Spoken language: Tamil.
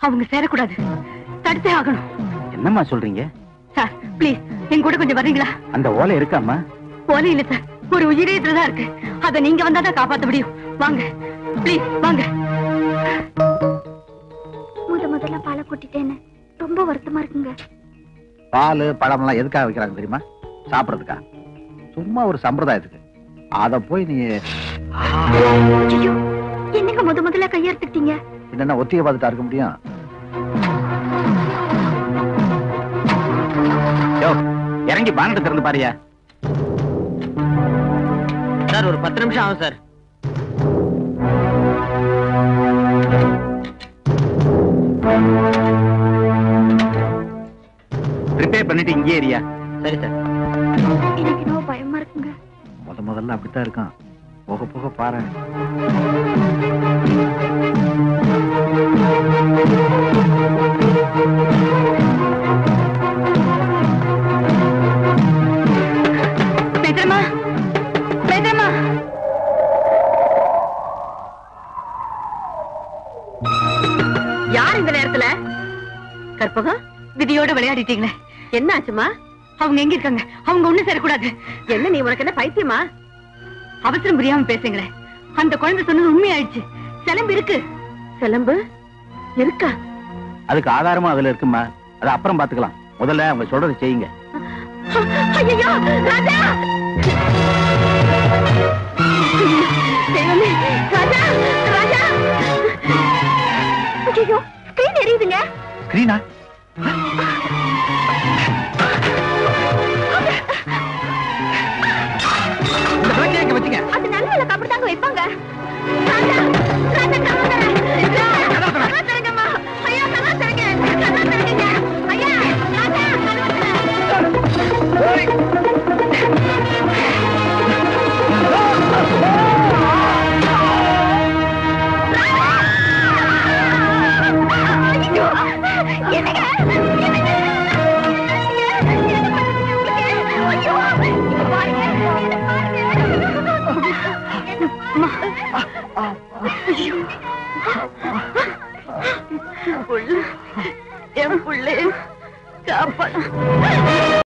அவங்க சேரக்கூடாது தடுத்தே ஆகணும் என்னம்மா சொல்றீங்க சார் ப்ளீஸ் என் கூட கொஞ்சம் வர்றீங்களா அந்த ஓலை இருக்காம்மா போல இல்ல சார் ஒரு உயிரே இதுலதான் இருக்கு அத நீங்க வந்தாதான் காப்பாத்த முடியும் வாங்க ப்ளீஸ் வாங்க முத முதல்ல பாலை கொட்டிட்டேன்னு ரொம்ப வருத்தமா இருக்குங்க பால் பழம்லாம் எதுக்காக வைக்கிறாங்க தெரியுமா சாப்பிடறதுக்கா சும்மா ஒரு சம்பிரதாயத்துக்கு அத போய் நீ ஐயோ என்னங்க முத முதல்ல கையெடுத்துக்கிட்டீங்க என்னென்ன ஒத்திகை பார்த்துட்டா இருக்க முடியும் யோ, இறங்கி பானத்தை திறந்து பாரியா சார் ஒரு பத்து நிமிஷம் ஆகும் சார் ரிப்பேர் பண்ணிட்டு இங்கே ஏரியா சரி சார் எனக்கு என்னவோ பயமா இருக்குங்க முத முதல்ல அப்படித்தான் இருக்கான் போக போக பாரு பேசுறமா பேசுறமா யார் இந்த நேரத்துல கற்பகம் விதியோட விளையாடிட்டீங்களே என்ன ஆச்சுமா அவங்க எங்க இருக்காங்க அவங்க ஒண்ணு சேரக்கூடாது என்ன நீ உனக்கு என்ன பைத்தியமா அவசரம் புரியாம பேசுங்களே அந்த குழந்தை சொன்னது உண்மையாயிடுச்சு சிலம்பு இருக்கு சிலம்பு இருக்கா அதுக்கு ஆதாரமும் அதுல இருக்குமா அது அப்புறம் பாத்துக்கலாம் முதல்ல அவங்க சொல்றதை செய்யுங்க ஐயோ ராஜா தெய்வமே, ராஜா ராஜா ஐயோ ஸ்கிரீன் எரியுதுங்க ஸ்கிரீனா இந்த விளக்கை எங்க வச்சுங்க அது நல்ல விளக்கு அப்படித்தாங்க வைப்பாங்க ராஜா